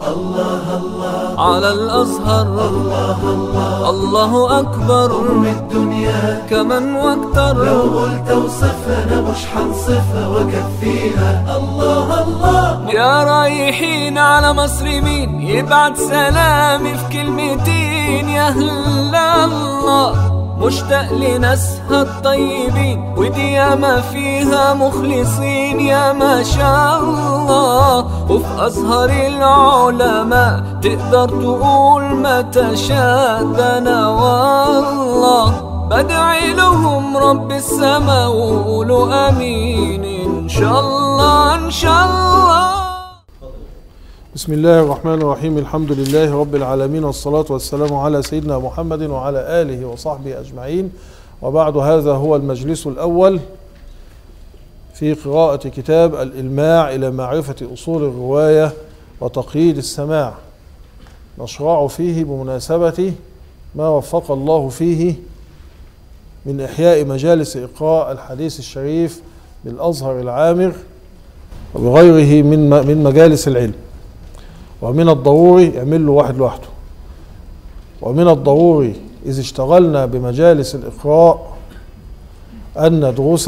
الله الله على الأزهر الله الله الله أكبر أم الدنيا كمن واكتر لو قلت اوصفها مش حنصفها وكفيها الله الله يا رايحين على مصر مين يبعت سلامي في كلمتين يا هلا الله مشتاق لناسها الطيبين ودي ياما فيها مخلصين يا ما شاء الله وفي أزهر العلماء تقدر تقول ما تشاء ده أنا والله بدعي لهم رب السما وقولوا امين ان شاء الله ان شاء الله بسم الله الرحمن الرحيم الحمد لله رب العالمين والصلاة والسلام على سيدنا محمد وعلى آله وصحبه أجمعين وبعد هذا هو المجلس الأول في قراءة كتاب الإلماع إلى معرفة أصول الرواية وتقييد السماع نشرع فيه بمناسبة ما وفق الله فيه من إحياء مجالس إقراء الحديث الشريف بالأزهر العامر وبغيره من من مجالس العلم ومن الضروري يعمل له واحد لوحده ومن الضروري إذا اشتغلنا بمجالس الإقراء أن ندرس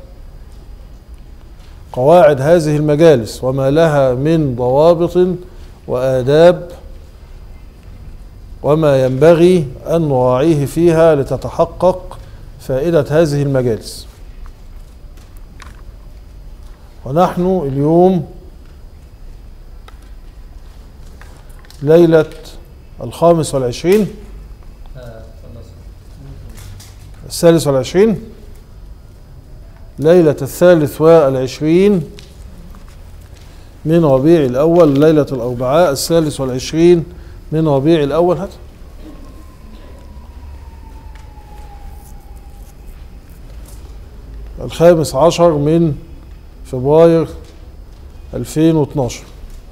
قواعد هذه المجالس وما لها من ضوابط وآداب وما ينبغي أن نراعيه فيها لتتحقق فائدة هذه المجالس ونحن اليوم ليلة الخامس والعشرين الثالث والعشرين ليلة الثالث والعشرين من ربيع الأول ليلة الأربعاء الثالث والعشرين من ربيع الأول هات الخامس عشر من فبراير 2012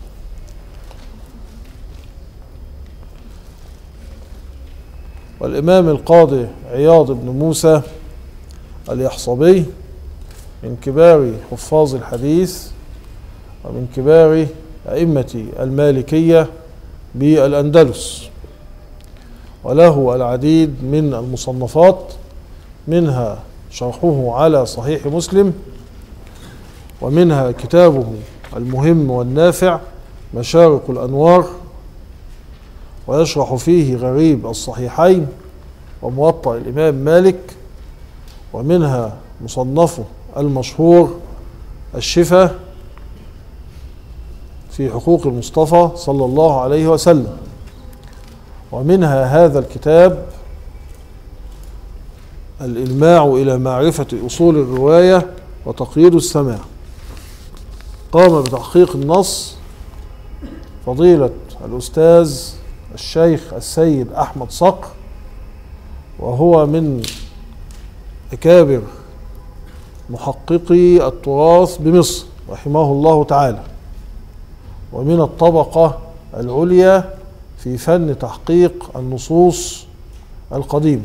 والإمام القاضي عياض بن موسى اليحصبي من كبار حفاظ الحديث ومن كبار أئمة المالكية بالأندلس وله العديد من المصنفات منها شرحه على صحيح مسلم ومنها كتابه المهم والنافع مشارق الأنوار ويشرح فيه غريب الصحيحين وموطأ الإمام مالك ومنها مصنفه المشهور الشفا في حقوق المصطفى صلى الله عليه وسلم ومنها هذا الكتاب الإلماع إلى معرفة أصول الرواية وتقييد السماع قام بتحقيق النص فضيلة الأستاذ الشيخ السيد أحمد صقر وهو من أكابر محققي التراث بمصر رحمه الله تعالى ومن الطبقة العليا في فن تحقيق النصوص القديمة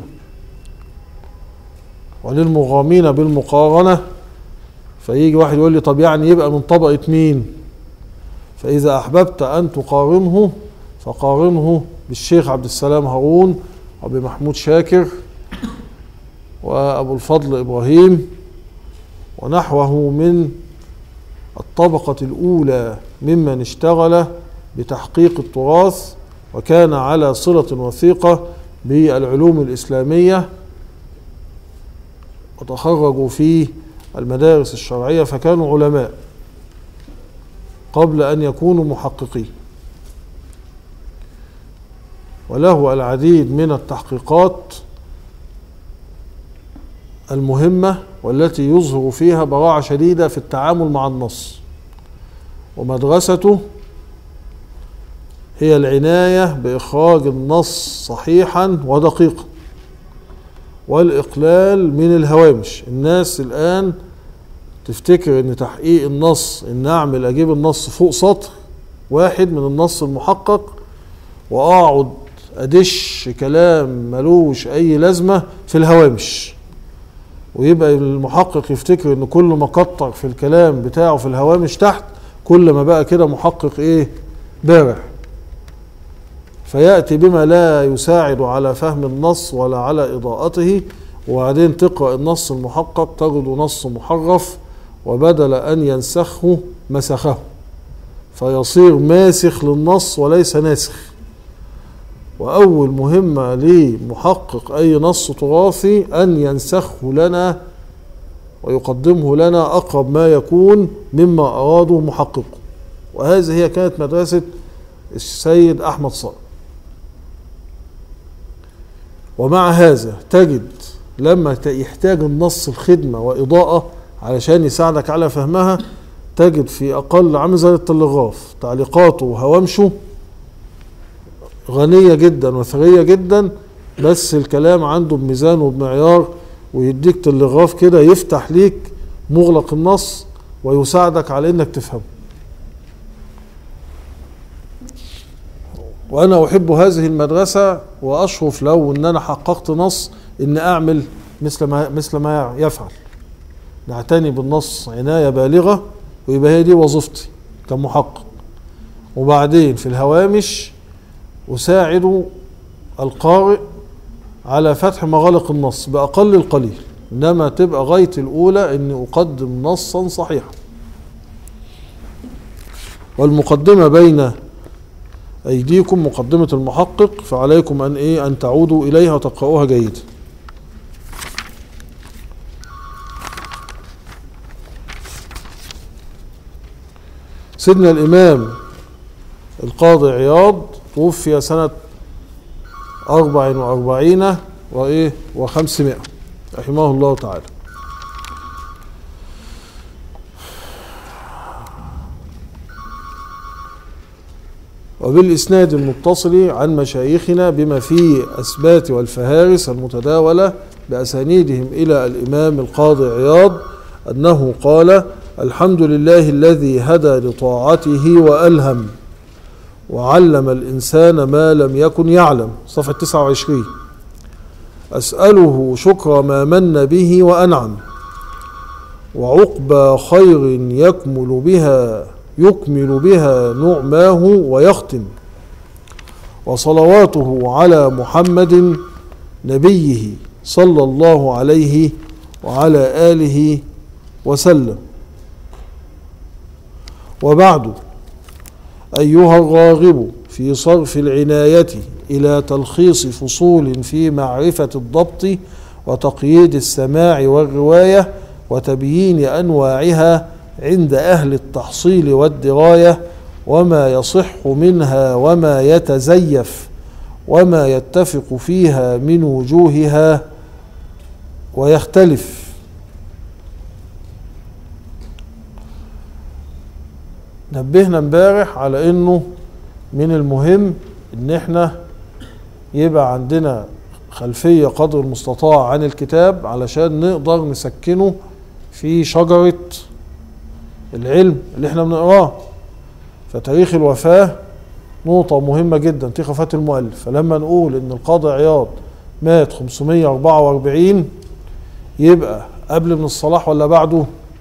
وللمغامين بالمقارنة فيجي واحد يقول لي طب يعني يبقى من طبقة مين فإذا أحببت أن تقارنه فقارنه بالشيخ عبد السلام هارون وبمحمود شاكر وأبو الفضل إبراهيم ونحوه من الطبقة الأولى ممن اشتغل بتحقيق التراث وكان على صلة وثيقة بالعلوم الإسلامية وتخرجوا في المدارس الشرعية فكانوا علماء قبل أن يكونوا محققين وله العديد من التحقيقات المهمة والتي يظهر فيها براعة شديدة في التعامل مع النص ومدرسته هي العناية بإخراج النص صحيحا ودقيقا والإقلال من الهوامش الناس الآن تفتكر ان تحقيق النص ان اعمل اجيب النص فوق سطر واحد من النص المحقق واقعد ادش كلام ملوش اي لازمه في الهوامش ويبقى المحقق يفتكر ان كل ما كتر في الكلام بتاعه في الهوامش تحت كل ما بقى كده محقق ايه بارع فيأتي بما لا يساعد على فهم النص ولا على إضاءته وبعدين تقرأ النص المحقق تجد نص محرف وبدل أن ينسخه مسخه فيصير ماسخ للنص وليس ناسخ وأول مهمة لمحقق أي نص تراثي أن ينسخه لنا ويقدمه لنا أقرب ما يكون مما أراده محققه وهذه هي كانت مدرسة السيد أحمد صقر ومع هذا تجد لما ت- يحتاج النص الخدمة وإضاءة علشان يساعدك على فهمها تجد في أقل عامل زي التلغراف تعليقاته وهوامشه غنية جدا وثرية جدا بس الكلام عنده بميزان وبمعيار ويديك تلغراف كده يفتح ليك مغلق النص ويساعدك على انك تفهمه وانا احب هذه المدرسه واشرف لو ان انا حققت نص ان اعمل مثل ما مثل ما يفعل نعتني بالنص عنايه بالغه ويبقى هي دي وظيفتي كمحقق وبعدين في الهوامش اساعد القارئ على فتح مغالق النص باقل القليل انما تبقى غايتي الاولى اني اقدم نصا صحيحا والمقدمه بين أيديكم مقدمة المحقق فعليكم أن إيه أن تعودوا إليها وتقرؤوها جيدا. سيدنا الإمام القاضي عياض توفي سنة أربع وأربعين وإيه وخمسمائة رحمه الله تعالى وبالإسناد المتصل عن مشايخنا بما فيه أسبات والفهارس المتداولة بأسانيدهم إلى الإمام القاضي عياض أنه قال الحمد لله الذي هدى لطاعته وألهم وعلم الإنسان ما لم يكن يعلم صفحة 29 أسأله شكر ما من به وأنعم وعقبى خير يكمل بها يكمل بها نعماه ويختم وصلواته على محمد نبيه صلى الله عليه وعلى آله وسلم وبعد أيها الراغب في صرف العناية إلى تلخيص فصول في معرفة الضبط وتقييد السماع والرواية وتبيين أنواعها عند أهل التحصيل والدراية وما يصح منها وما يتزيف وما يتفق فيها من وجوهها ويختلف نبهنا امبارح على انه من المهم ان احنا يبقى عندنا خلفية قدر المستطاع عن الكتاب علشان نقدر نسكنه في شجرة العلم اللي احنا بنقراه فتاريخ الوفاة نقطة مهمة جدا تاريخ وفاة المؤلف فلما نقول ان القاضي عياض مات 544 يبقى قبل ابن الصلاح ولا بعده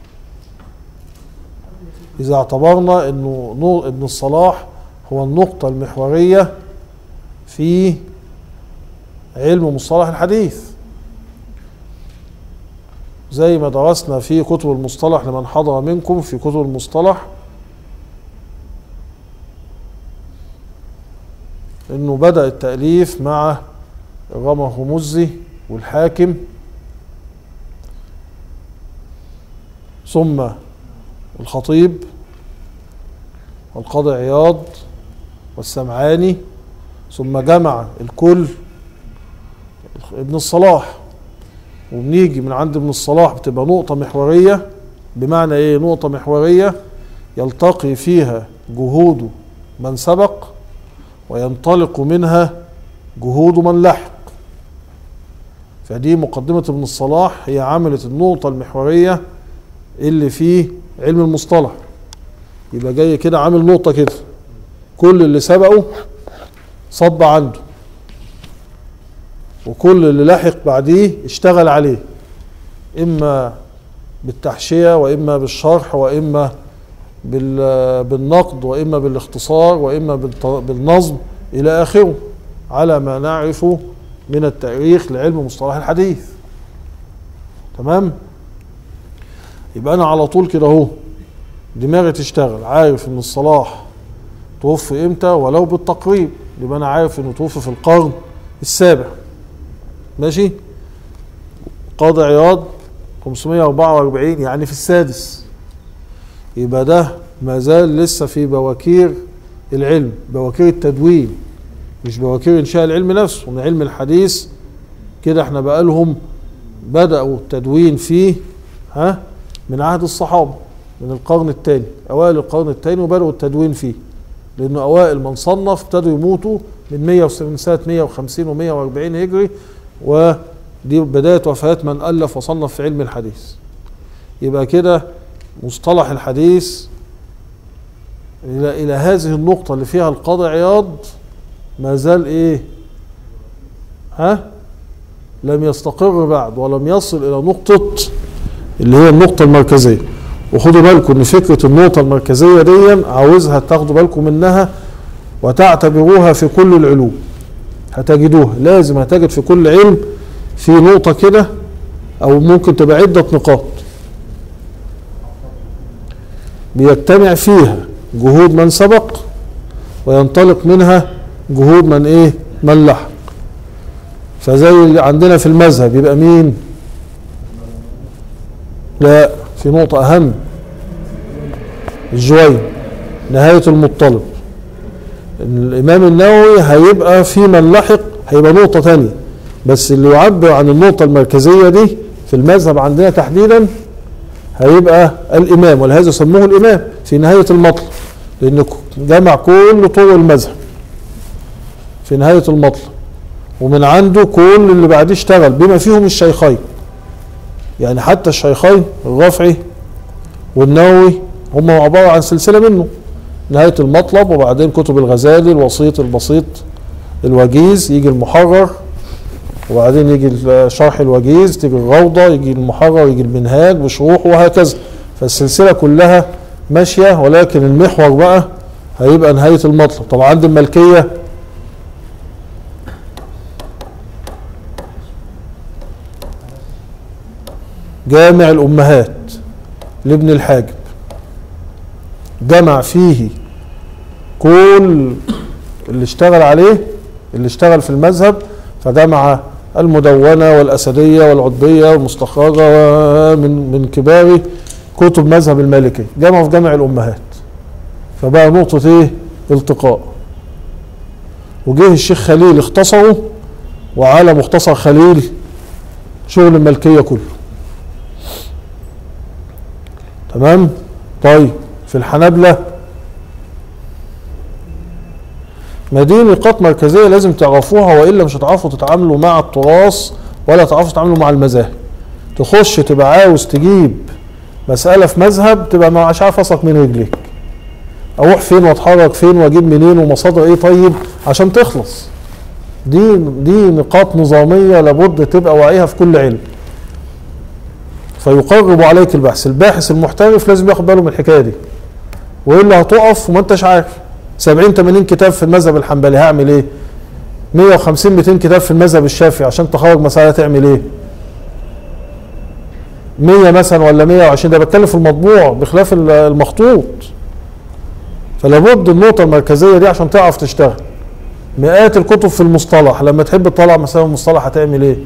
إذا اعتبرنا أنه نور ابن الصلاح هو النقطة المحورية في علم مصطلح الحديث زي ما درسنا في كتب المصطلح لمن حضر منكم في كتب المصطلح انه بدأ التأليف مع الرمى هرمزي والحاكم ثم الخطيب والقاضي عياض والسمعاني ثم جمع الكل ابن الصلاح وبنيجي من عند ابن الصلاح بتبقى نقطة محورية بمعنى ايه نقطة محورية يلتقي فيها جهود من سبق وينطلق منها جهود من لحق فدي مقدمة ابن الصلاح هي عملت النقطة المحورية اللي فيه علم المصطلح يبقى جاي كده عامل نقطة كده كل اللي سبقه صب عنده وكل اللي لحق بعديه اشتغل عليه اما بالتحشية واما بالشرح واما بال- بالنقد واما بالاختصار واما بالت- بالنظم إلى آخره على ما نعرفه من التاريخ لعلم مصطلح الحديث تمام يبقى أنا على طول كده أهو دماغي تشتغل عارف إن الصلاح توفي إمتى ولو بالتقريب يبقى أنا عارف إنه توفي في القرن السابع ماشي قاضي عياض 544 يعني في السادس يبقى ده ما زال لسه في بواكير العلم بواكير التدوين مش بواكير انشاء العلم نفسه من علم الحديث كده احنا بقالهم بدأوا التدوين فيه ها من عهد الصحابة من القرن الثاني أوائل القرن الثاني وبدأوا التدوين فيه لأنه أوائل من صنف ابتدوا يموتوا من 100 من سنة 150 و140 هجري ودي بداية وفاة من ألف وصنف في علم الحديث يبقى كده مصطلح الحديث إلى إلى هذه النقطة اللي فيها القاضي عياض ما زال إيه؟ ها؟ لم يستقر بعد ولم يصل إلى نقطة اللي هي النقطة المركزية وخدوا بالكم إن فكرة النقطة المركزية دي عاوزها تاخدوا بالكم منها وتعتبروها في كل العلوم هتجدوها لازم هتجد في كل علم في نقطة كده أو ممكن تبقى عدة نقاط بيجتمع فيها جهود من سبق وينطلق منها جهود من ايه من لحق فزي اللي عندنا في المذهب يبقى مين لا في نقطة أهم الجوين نهاية المطلب الإمام النووي هيبقى في من لحق هيبقى نقطة تانية بس اللي يعبر عن النقطة المركزية دي في المذهب عندنا تحديدا هيبقى الإمام ولهذا سموه الإمام في نهاية المطلب لأنه جمع كل طرق المذهب في نهاية المطلب ومن عنده كل اللي بعديه اشتغل بما فيهم الشيخين يعني حتى الشيخين الرافعي والنووي هم عبارة عن سلسلة منه نهاية المطلب وبعدين كتب الغزالي الوسيط البسيط الوجيز يجي المحرر وبعدين يجي شرح الوجيز تيجي الروضة يجي المحرر يجي المنهاج وشروح وهكذا فالسلسلة كلها ماشية ولكن المحور بقى هيبقى نهاية المطلب طبعا عند الملكية جامع الأمهات لابن الحاجب جمع فيه كل اللي اشتغل عليه اللي اشتغل في المذهب فجمع المدونة والأسدية والعضبية والمستخرجة من من كبار كتب مذهب المالكي جمعوا في جامع الأمهات فبقى نقطة إيه؟ التقاء وجه الشيخ خليل اختصره وعلى مختصر خليل شغل الملكية كله تمام طيب في الحنابلة ما دي نقاط مركزية لازم تعرفوها وإلا مش هتعرفوا تتعاملوا مع التراث ولا تعرفوا تتعاملوا مع المذاهب تخش تبقى عاوز تجيب مسألة في مذهب تبقى مش عارف اصلك من رجليك اروح فين واتحرك فين واجيب منين ومصادر ايه طيب عشان تخلص دي دي نقاط نظامية لابد تبقى واعيها في كل علم فيقرب عليك البحث الباحث المحترف لازم ياخد باله من الحكاية دي والا هتقف وما انتش عارف 70 80 كتاب في المذهب الحنبلي هعمل ايه 150 200 كتاب في المذهب الشافعي عشان تخرج مسألة تعمل ايه 100 مثلا ولا 120 ده بتكلم في المطبوع بخلاف المخطوط فلابد النقطة المركزية دي عشان تعرف تشتغل مئات الكتب في المصطلح لما تحب تطلع مسائل المصطلح هتعمل ايه؟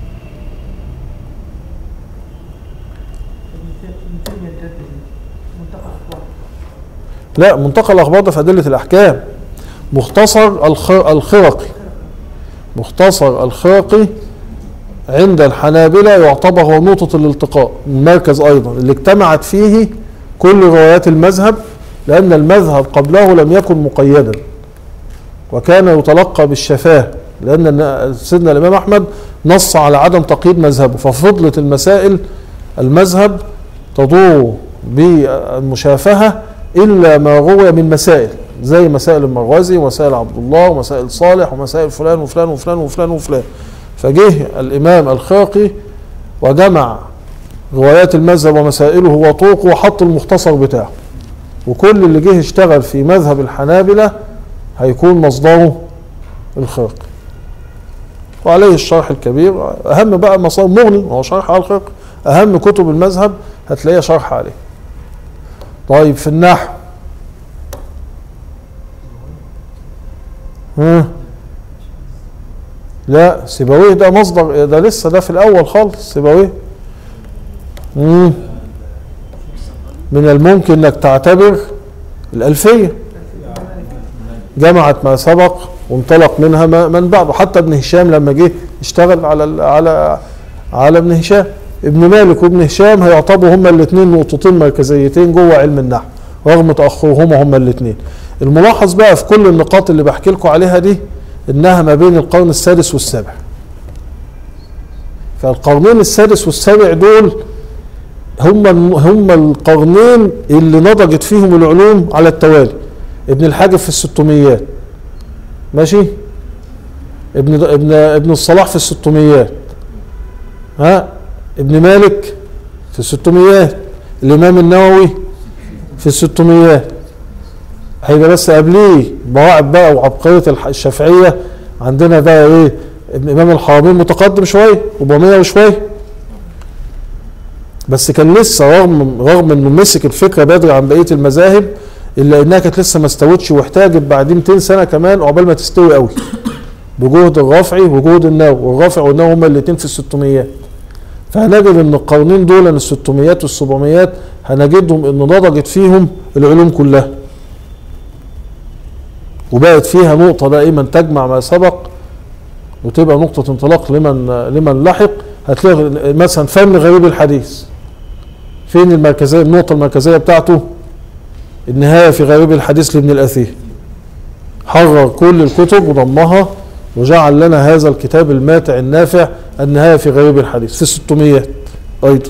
لا منتقى الاخبار ده في ادله الاحكام مختصر الخرقي مختصر الخرقي عند الحنابلة يعتبر هو نقطة الالتقاء المركز أيضا اللي اجتمعت فيه كل روايات المذهب لأن المذهب قبله لم يكن مقيدا وكان يتلقى بالشفاه لأن سيدنا الإمام أحمد نص على عدم تقييد مذهبه ففضلت المسائل المذهب تدور بالمشافهة إلا ما روي من مسائل زي مسائل المروزي ومسائل عبد الله ومسائل صالح ومسائل فلان وفلان وفلان وفلان وفلان فجه الإمام الخاقي وجمع روايات المذهب ومسائله وطرقه وحط المختصر بتاعه وكل اللي جه اشتغل في مذهب الحنابلة هيكون مصدره الخرقي وعليه الشرح الكبير اهم بقى مصادر مغني ما هو شرح على الخرقي اهم كتب المذهب هتلاقيها شرح عليه طيب في النحو ها لا سيبويه ده مصدر ده لسه ده في الاول خالص سيبويه مم. من الممكن انك تعتبر الالفيه جمعت ما سبق وانطلق منها ما من بعده حتى ابن هشام لما جه اشتغل على ال- على على ابن هشام ابن مالك وابن هشام هيعتبروا هما الاثنين نقطتين مركزيتين جوه علم النحو رغم تاخرهما هما الاثنين الملاحظ بقى في كل النقاط اللي بحكي لكم عليها دي انها ما بين القرن السادس والسابع فالقرنين السادس والسابع دول هم هم القرنين اللي نضجت فيهم العلوم على التوالي ابن الحاجب في الستميات ماشي ابن ابن ابن الصلاح في الستميات ها ابن مالك في الستميات الامام النووي في الستميات هيبقى بس قبليه مواعب بقى وعبقريه الح- الشافعيه عندنا بقى ايه ابن امام الحرمين متقدم شويه 400 وشويه بس كان لسه رغم رغم انه مسك الفكره بدري عن بقيه المذاهب الا انها كانت لسه ما استوتش واحتاجت بعد 200 سنه كمان عقبال ما تستوي قوي بجهد الرافعي وجهد النووي والرافع والنووي هما الاثنين في الستميات فهنجد ان القرنين دول ال 600 وال 700 هنجدهم ان نضجت فيهم العلوم كلها وبقت فيها نقطة دائما تجمع ما سبق وتبقى نقطة انطلاق لمن لمن لحق هتلاقي مثلا فن غريب الحديث فين المركزية النقطة المركزية بتاعته النهاية في غريب الحديث لابن الأثير حرر كل الكتب وضمها وجعل لنا هذا الكتاب الماتع النافع النهاية في غريب الحديث في الستميات أيضا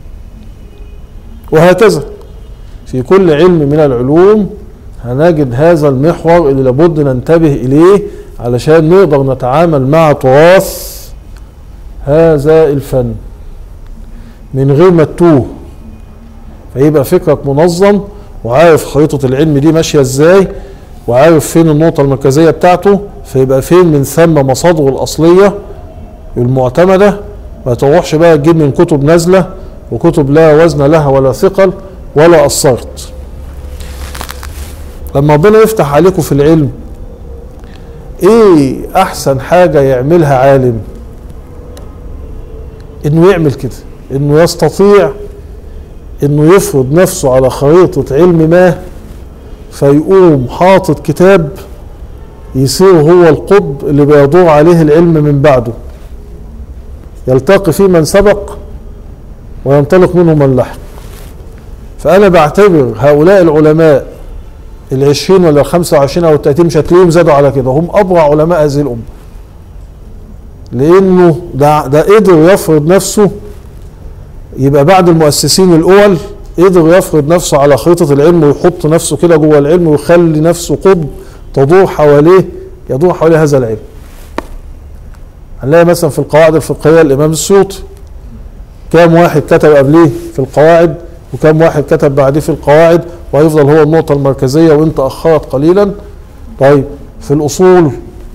وهكذا في كل علم من العلوم هنجد هذا المحور اللي لابد ننتبه إليه علشان نقدر نتعامل مع تراث هذا الفن من غير ما تتوه فيبقى فكرك منظم وعارف خريطة العلم دي ماشية ازاي وعارف فين النقطة المركزية بتاعته فيبقى فين من ثم مصادره الأصلية المعتمدة ما تروحش بقى تجيب من كتب نازلة وكتب لا وزن لها ولا ثقل ولا أثرت لما ربنا يفتح عليكم في العلم ايه احسن حاجة يعملها عالم انه يعمل كده انه يستطيع انه يفرض نفسه على خريطة علم ما فيقوم حاطط كتاب يصير هو القطب اللي بيدور عليه العلم من بعده يلتقي فيه من سبق وينطلق منه من لحق فأنا بعتبر هؤلاء العلماء العشرين ولا الخمسة وعشرين أو التلاتين مش هتلاقيهم زادوا على كده هم أبرع علماء هذه الأمة لأنه ده, ده قدر يفرض نفسه يبقى بعد المؤسسين الأول قدر يفرض نفسه على خريطة العلم ويحط نفسه كده جوه العلم ويخلي نفسه قطب تدور حواليه يدور حواليه هذا العلم هنلاقي مثلا في القواعد الفقهية الإمام السيوطي كام واحد كتب قبليه في القواعد وكم واحد كتب بعديه في القواعد وهيفضل هو النقطة المركزية وانت أخرت قليلا طيب في الأصول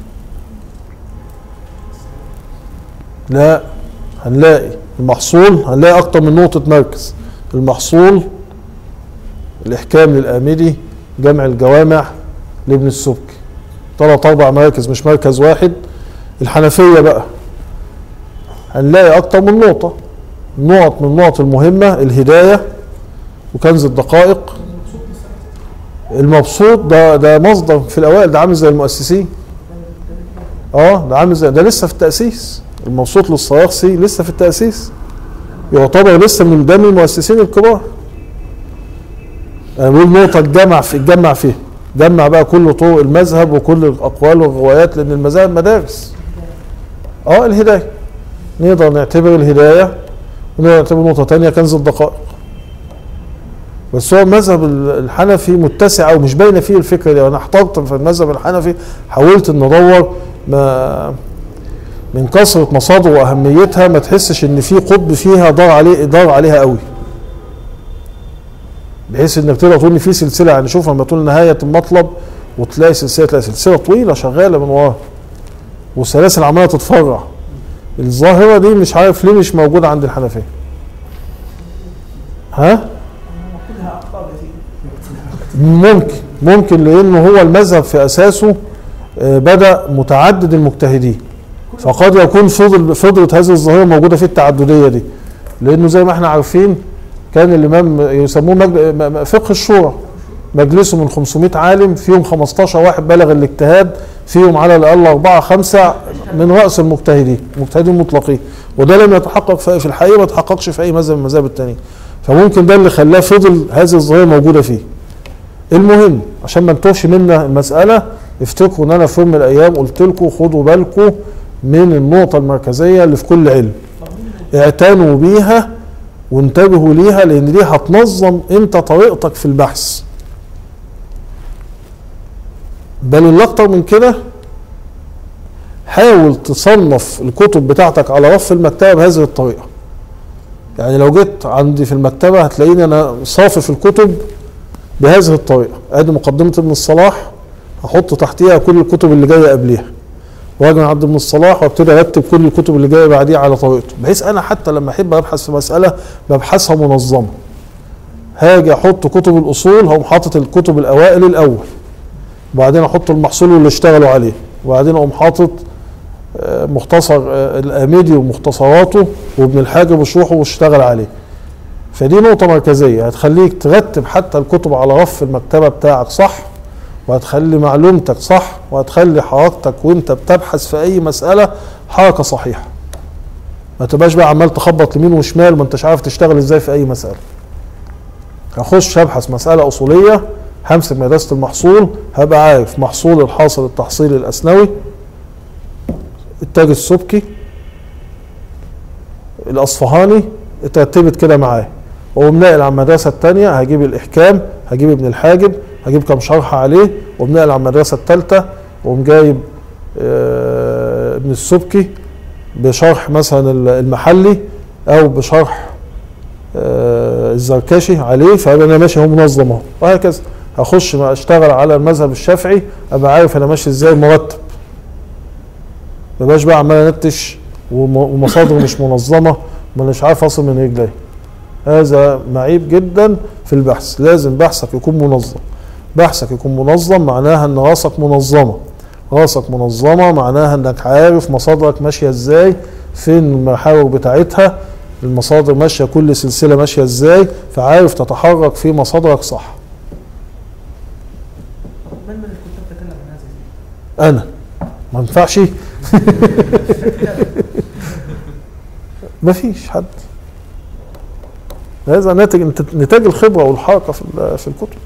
لا هنلاقي المحصول هنلاقي أكتر من نقطة مركز المحصول الإحكام للآمدي جمع الجوامع لابن السبكي ثلاث أربع مراكز مش مركز واحد الحنفية بقى هنلاقي أكتر من نقطة نقط من النقط المهمة الهداية وكنز الدقائق المبسوط ده ده مصدر في الاوائل ده عامل زي المؤسسين اه ده عامل زي ده لسه في التاسيس المبسوط للصياغسي لسه في التاسيس يعتبر لسه من دم المؤسسين الكبار انا بقول نقطه تجمع في تجمع فيها جمع بقى كل طرق المذهب وكل الاقوال والروايات لان المذاهب مدارس اه الهدايه نقدر نعتبر الهدايه ونقدر نعتبر نقطه تانية كنز الدقائق بس هو المذهب الحنفي متسع ومش باينه فيه الفكره دي انا احترت في المذهب الحنفي حاولت ان ادور ما من كثره مصادر واهميتها ما تحسش ان في قطب فيها دار عليه دار عليها قوي بحيث انك تقدر تقول ان في سلسله يعني شوف لما تقول نهايه المطلب وتلاقي سلسله تلاقي سلسله طويله شغاله من وراه والسلاسل عماله تتفرع الظاهره دي مش عارف ليه مش موجوده عند الحنفيه ها كلها اخطاء كثير ممكن ممكن لانه هو المذهب في اساسه آه، بدا متعدد المجتهدين فقد يكون فضل فضلت هذه الظاهره موجوده في التعدديه دي لانه زي ما احنا عارفين كان الامام يسموه مجل... م- م- فقه الشورى مجلسه من 500 عالم فيهم 15 واحد بلغ الاجتهاد فيهم على الاقل اربعه خمسه من راس المجتهدين مجتهدين مطلقين وده لم يتحقق في في الحقيقه ما تحققش في اي مذهب من المذاهب التانيه فممكن ده اللي خلاه فضل هذه الظاهره موجوده فيه المهم عشان ما نتوهش منا المساله افتكروا ان انا في يوم من الايام قلت لكم خدوا بالكم من النقطه المركزيه اللي في كل علم اعتنوا بيها وانتبهوا ليها لان دي هتنظم انت طريقتك في البحث بل اللي اكتر من كده حاول تصنف الكتب بتاعتك على رف المكتبه بهذه الطريقه يعني لو جيت عندي في المكتبه هتلاقيني انا صافف الكتب بهذه الطريقه ادي مقدمه ابن الصلاح هحط تحتيها كل الكتب اللي جايه قبليها واجي عند ابن الصلاح وابتدي ارتب كل الكتب اللي جايه بعديها على طريقته بحيث انا حتى لما احب ابحث في مساله ببحثها منظمه هاجي احط كتب الاصول هقوم حاطط الكتب الاوائل الاول وبعدين احط المحصول اللي اشتغلوا عليه وبعدين اقوم حاطط آه، مختصر آه، الاميدي ومختصراته وابن الحاجب وشروحه واشتغل عليه فدي نقطة مركزية هتخليك ترتب حتى الكتب على رف المكتبة بتاعك صح وهتخلي معلومتك صح وهتخلي حركتك وانت بتبحث في اي مسألة حركة صحيحة ما تبقاش بقى عمال تخبط يمين وشمال ما انتش عارف تشتغل ازاي في اي مسألة هخش ابحث مسألة اصولية همسك مدرسة المحصول هبقى عارف محصول الحاصل التحصيلي الاسنوي التاج السبكي الاصفهاني اترتبت كده معاه واقوم ناقل على المدرسه الثانيه هجيب الاحكام هجيب ابن الحاجب هجيب كم شرح عليه واقوم ناقل على المدرسه الثالثه واقوم جايب آه، ابن السبكي بشرح مثلا المحلي او بشرح آه، الزركشي عليه فابقى انا ماشي هو منظم اهو وهكذا هخش ما اشتغل على المذهب الشافعي ابقى عارف انا ماشي ازاي مرتب ما بقاش بقى عمال انتش وم- ومصادر مش منظمه ما مش عارف اصل من رجلي هذا معيب جدا في البحث لازم بحثك يكون منظم بحثك يكون منظم معناها ان راسك منظمه راسك منظمه معناها انك عارف مصادرك ماشيه ازاي فين المحاور بتاعتها المصادر ماشيه كل سلسله ماشيه ازاي فعارف تتحرك في مصادرك صح من من الكتاب تكلم عن هذا انا ما ينفعش ما فيش حد هذا ناتج نتاج الخبره والحركه في ال- في الكتب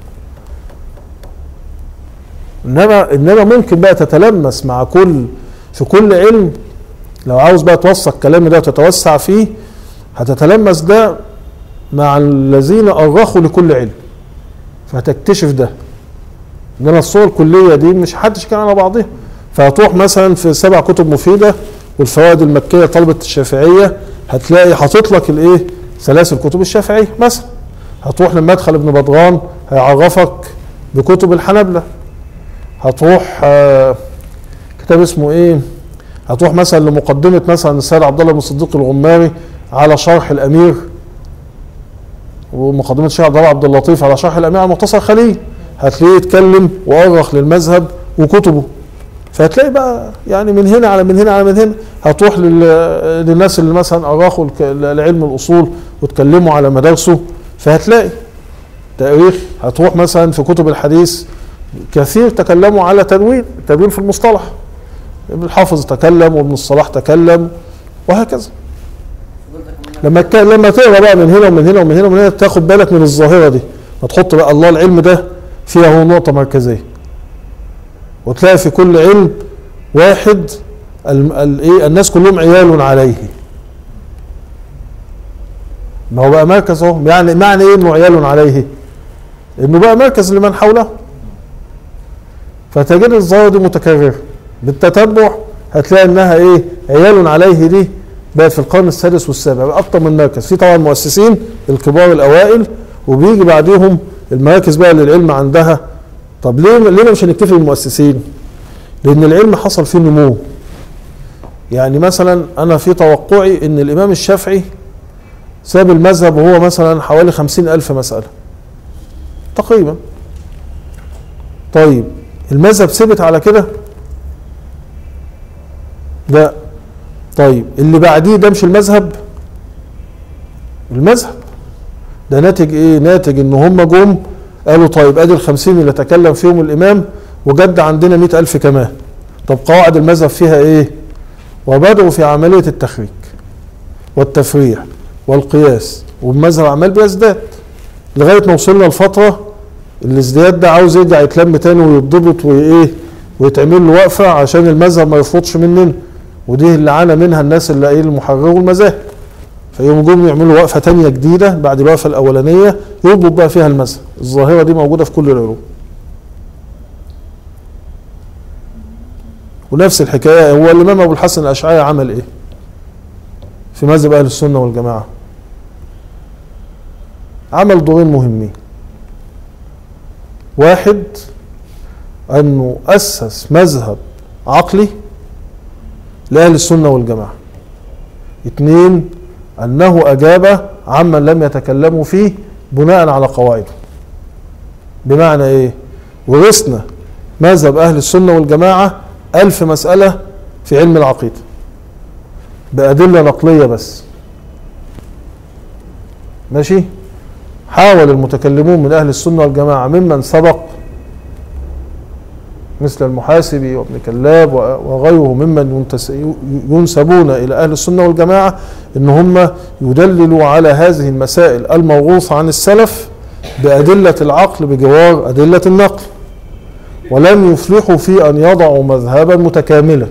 انما انما ممكن بقى تتلمس مع كل في كل علم لو عاوز بقى توثق كلامي ده وتتوسع فيه هتتلمس ده مع الذين أرخوا لكل علم فهتكتشف ده انما الصور الكليه دي مش حدش كان على بعضها فهتروح مثلا في سبع كتب مفيده والفوائد المكيه طلبه الشافعيه هتلاقي حاطط لك الايه سلاسل كتب الشافعيه مثلا هتروح لمدخل ابن بدران هيعرفك بكتب الحنابله هتروح آه كتاب اسمه ايه هتروح مثلا لمقدمه مثلا السيد عبد الله بن الصديق الغماري على شرح الامير ومقدمه الشيخ عبد الله عبد اللطيف على شرح الامير على مختصر خليل هتلاقيه يتكلم وأرخ للمذهب وكتبه فهتلاقي بقى يعني من هنا على من هنا على من هنا هتروح لل- للناس اللي مثلا أراخوا الك- لعلم الأصول واتكلموا على مدارسه فهتلاقي تاريخ هتروح مثلا في كتب الحديث كثير تكلموا على تنوين التنوين في المصطلح ابن الحافظ تكلم وابن الصلاح تكلم وهكذا لما ك- لما تقرا بقى من هنا ومن هنا ومن هنا ومن هنا تاخد بالك من الظاهره دي ما تحط بقى الله العلم ده فيها هو نقطه مركزيه وتلاقي في كل علم واحد ال- ال- ايه الناس كلهم عيال عليه ما هو بقى مركز اهو يعني معنى ايه انه عيال عليه انه بقى مركز لمن حوله فتجد الظاهره دي متكرره بالتتبع هتلاقي انها ايه عيال عليه دي بقت في القرن السادس والسابع بقى اكتر من مركز في طبعا مؤسسين الكبار الاوائل وبيجي بعديهم المراكز بقى اللي العلم عندها طب ليه ليه مش هنكتفي بالمؤسسين؟ لان العلم حصل فيه نمو يعني مثلا انا في توقعي ان الامام الشافعي ساب المذهب وهو مثلا حوالي خمسين الف مسألة تقريبا طيب المذهب ثبت على كده لا طيب اللي بعديه ده مش المذهب المذهب ده ناتج ايه ناتج ان هم جم قالوا طيب ادي الخمسين اللي تكلم فيهم الامام وجد عندنا مئة الف كمان طب قواعد المذهب فيها ايه وبدأوا في عملية التخريج والتفريع والقياس والمذهب عمال بيزداد لغاية ما وصلنا لفترة الازدياد ده عاوز يرجع يتلم تاني ويتضبط وايه ويتعمل له وقفة عشان المذهب ما يفرطش مننا ودي اللي عانى منها الناس اللي ايه المحرروا المذاهب فيوم جم يعملوا وقفة تانية جديدة بعد الوقفة الأولانية يضبط بقى فيها المذهب الظاهرة دي موجودة في كل العلوم ونفس الحكاية هو الإمام أبو الحسن الأشعري عمل إيه في مذهب أهل السنة والجماعة عمل دورين مهمين واحد أنه أسس مذهب عقلي لأهل السنة والجماعة اثنين أنه أجاب عمن لم يتكلموا فيه بناء على قواعده بمعنى إيه ورثنا مذهب أهل السنة والجماعة ألف مسألة في علم العقيدة بأدلة نقلية بس ماشي حاول المتكلمون من أهل السنة والجماعة ممن سبق مثل المحاسبي وابن كلاب وغيره ممن ينسبون إلى أهل السنة والجماعة إن هم يدللوا على هذه المسائل الموروثة عن السلف بأدلة العقل بجوار أدلة النقل ولم يفلحوا في أن يضعوا مذهبا متكاملا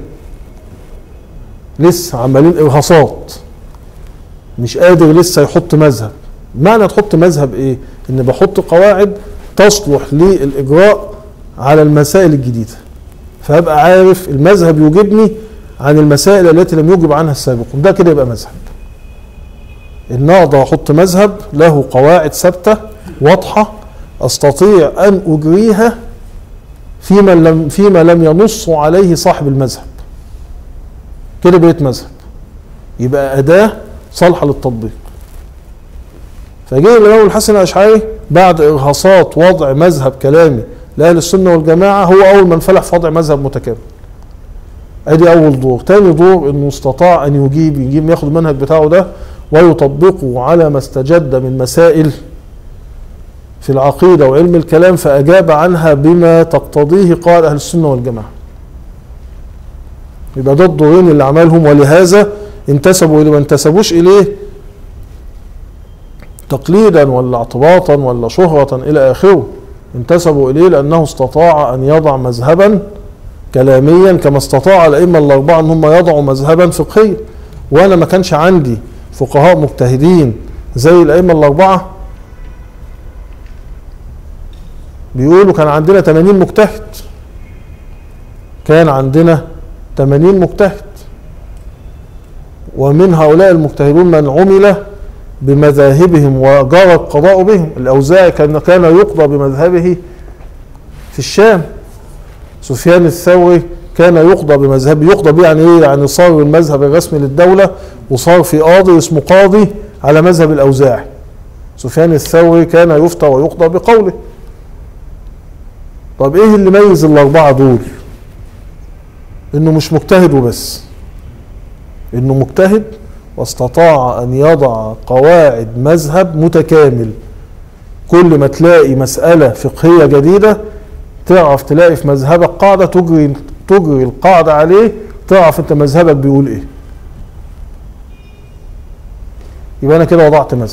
لسه عمالين إرهاصات مش قادر لسه يحط مذهب معنى تحط مذهب ايه ان بحط قواعد تصلح للاجراء على المسائل الجديده فابقى عارف المذهب يوجبني عن المسائل التي لم يوجب عنها السابقون ده كده يبقى مذهب ان اقدر احط مذهب له قواعد ثابته واضحه استطيع ان اجريها فيما لم فيما لم ينص عليه صاحب المذهب كده بقيت مذهب يبقى اداه صالحه للتطبيق فجاء الامام الحسن الاشعري بعد ارهاصات وضع مذهب كلامي لاهل السنه والجماعه هو اول من فلح في وضع مذهب متكامل ادي اول دور تاني دور انه استطاع ان يجيب يجيب ياخد المنهج بتاعه ده ويطبقه على ما استجد من مسائل في العقيده وعلم الكلام فاجاب عنها بما تقتضيه قال اهل السنه والجماعه يبقى ده الدورين اللي عملهم ولهذا انتسبوا الى ما انتسبوش اليه تقليدا ولا اعتباطا ولا شهرة إلى آخره انتسبوا إليه لأنه استطاع أن يضع مذهبا كلاميا كما استطاع الأئمة الأربعة أن هم يضعوا مذهبا فقهيا وأنا ما كانش عندي فقهاء مجتهدين زي الأئمة الأربعة بيقولوا كان عندنا 80 مجتهد كان عندنا 80 مجتهد ومن هؤلاء المجتهدون من عمل بمذاهبهم وجرى القضاء بهم الأوزاعي كان كان يقضى بمذهبه في الشام سفيان الثوري كان يقضى بمذهبه يقضى به يعني ايه يعني صار المذهب الرسمي للدولة وصار في قاضي اسمه قاضي على مذهب الأوزاعي سفيان الثوري كان يفتى ويقضى بقوله طب ايه اللي ميز الأربعة دول انه مش مجتهد وبس انه مجتهد واستطاع ان يضع قواعد مذهب متكامل كل ما تلاقي مسألة فقهية جديدة تعرف تلاقي في مذهبك قاعدة تجري تجري القاعدة عليه تعرف انت مذهبك بيقول ايه يبقى انا كده وضعت مذهب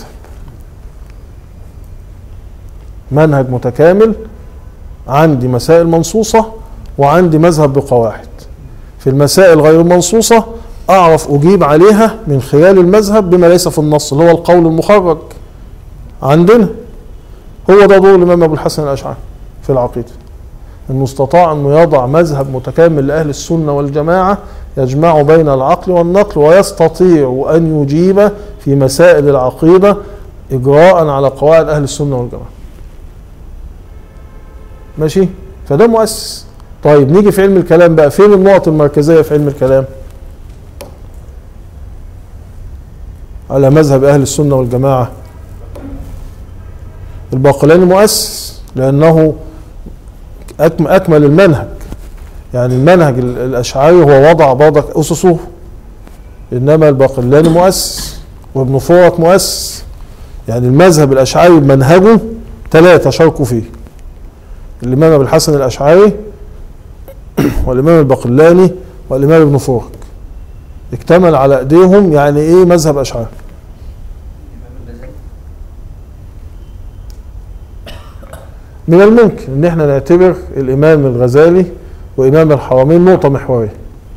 منهج متكامل عندي مسائل منصوصة وعندي مذهب بقواعد في المسائل غير المنصوصة أعرف أجيب عليها من خلال المذهب بما ليس في النص اللي هو القول المخرج عندنا هو ده دور الإمام أبو الحسن الأشعري في العقيدة أنه استطاع أنه يضع مذهب متكامل لأهل السنة والجماعة يجمع بين العقل والنقل ويستطيع أن يجيب في مسائل العقيدة إجراء على قواعد أهل السنة والجماعة ماشي فده مؤسس طيب نيجي في علم الكلام بقى فين النقط المركزية في علم الكلام على مذهب أهل السنة والجماعة الباقلاني مؤسس لأنه أكم- أكمل المنهج يعني المنهج ال- الأشعري هو وضع بعض أسسه إنما الباقلاني مؤسس وابن فورك مؤسس يعني المذهب الأشعري منهجه ثلاثة شاركوا فيه الإمام أبو الحسن الأشعري والإمام الباقلاني والإمام ابن فورك اكتمل على ايديهم يعني ايه مذهب اشعري من الممكن ان احنا نعتبر الامام الغزالي وامام الحرمين نقطة محورية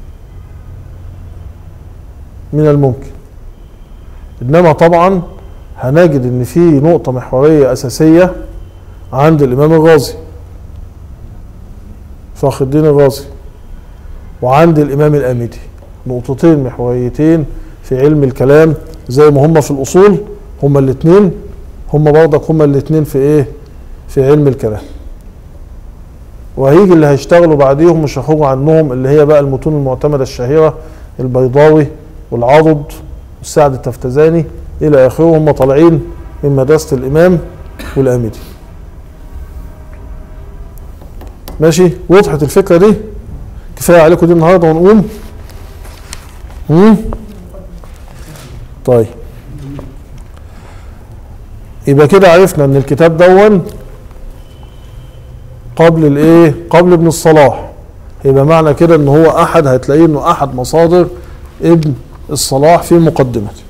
من الممكن انما طبعا هنجد ان في نقطة محورية اساسية عند الامام الرازي فخر الدين الرازي وعند الامام الاميدي نقطتين محوريتين في علم الكلام زي ما هم في الاصول هم الاثنين هم برضك هم الاثنين في ايه في علم الكلام وهيجي اللي هيشتغلوا بعديهم مش هيخرجوا عنهم اللي هي بقى المتون المعتمده الشهيره البيضاوي والعضد والسعد التفتزاني الى اخره هم طالعين من مدرسه الامام والامدي ماشي وضحت الفكره دي كفايه عليكم دي النهارده ونقوم مم؟ طيب يبقى كده عرفنا ان الكتاب دون قبل الايه قبل ابن الصلاح يبقى معنى كده ان هو احد هتلاقيه انه احد مصادر ابن الصلاح في مقدمته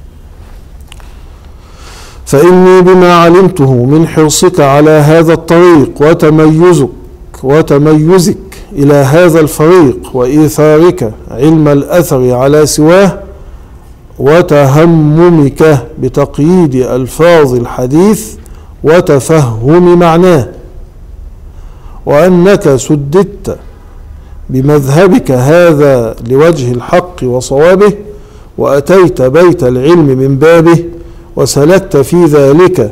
فاني بما علمته من حرصك على هذا الطريق وتميزك وتميزك الى هذا الفريق وايثارك علم الاثر على سواه وتهممك بتقييد الفاظ الحديث وتفهم معناه وانك سددت بمذهبك هذا لوجه الحق وصوابه واتيت بيت العلم من بابه وسلكت في ذلك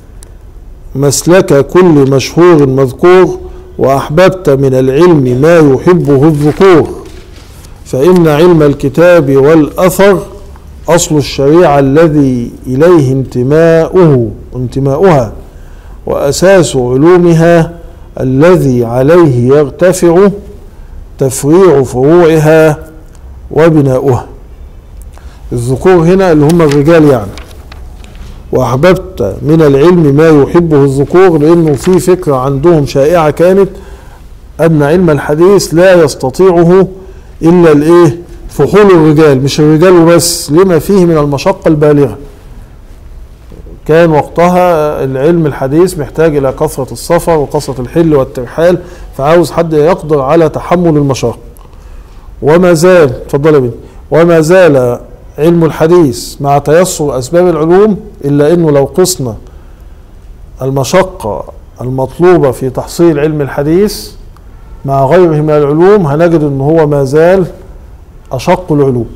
مسلك كل مشهور مذكور واحببت من العلم ما يحبه الذكور فان علم الكتاب والاثر اصل الشريعه الذي اليه انتماؤه انتماؤها واساس علومها الذي عليه يرتفع تفريع فروعها وبناؤها الذكور هنا اللي هم الرجال يعني واحببت من العلم ما يحبه الذكور لانه في فكره عندهم شائعه كانت ان علم الحديث لا يستطيعه الا الايه فحول الرجال مش الرجال وبس لما فيه من المشقه البالغه كان وقتها العلم الحديث محتاج الى كثره السفر وكثره الحل والترحال فعاوز حد يقدر على تحمل المشاق وما زال اتفضل يا بني وما زال علم الحديث مع تيسر اسباب العلوم الا انه لو قسنا المشقه المطلوبه في تحصيل علم الحديث مع غيره من العلوم هنجد ان هو ما زال اشق العلوم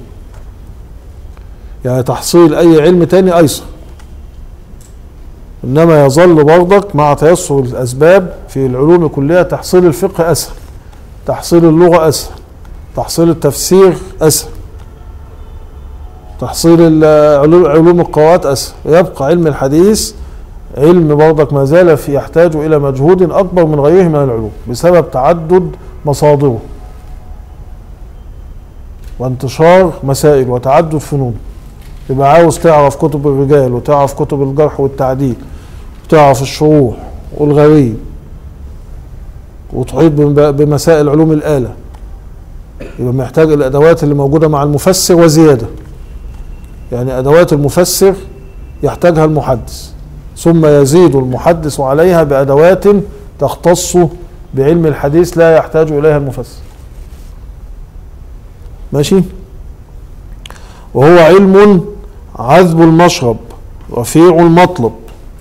يعني تحصيل اي علم تاني ايسر انما يظل برضك مع تيسر الاسباب في العلوم كلها تحصيل الفقه اسهل تحصيل اللغه اسهل تحصيل التفسير اسهل تحصيل ال- علوم علوم القراءات اسهل يبقى علم الحديث علم برضك ما زال في يحتاج الى مجهود اكبر من غيره من العلوم بسبب تعدد مصادره وانتشار مسائل وتعدد فنون يبقى عاوز تعرف كتب الرجال وتعرف كتب الجرح والتعديل وتعرف الشروح والغريب وتحيط بم- بمسائل علوم الآلة يبقى محتاج الأدوات اللي موجودة مع المفسر وزيادة يعني أدوات المفسر يحتاجها المحدث ثم يزيد المحدث عليها بأدوات تختص بعلم الحديث لا يحتاج إليها المفسر ماشي وهو علم عذب المشرب رفيع المطلب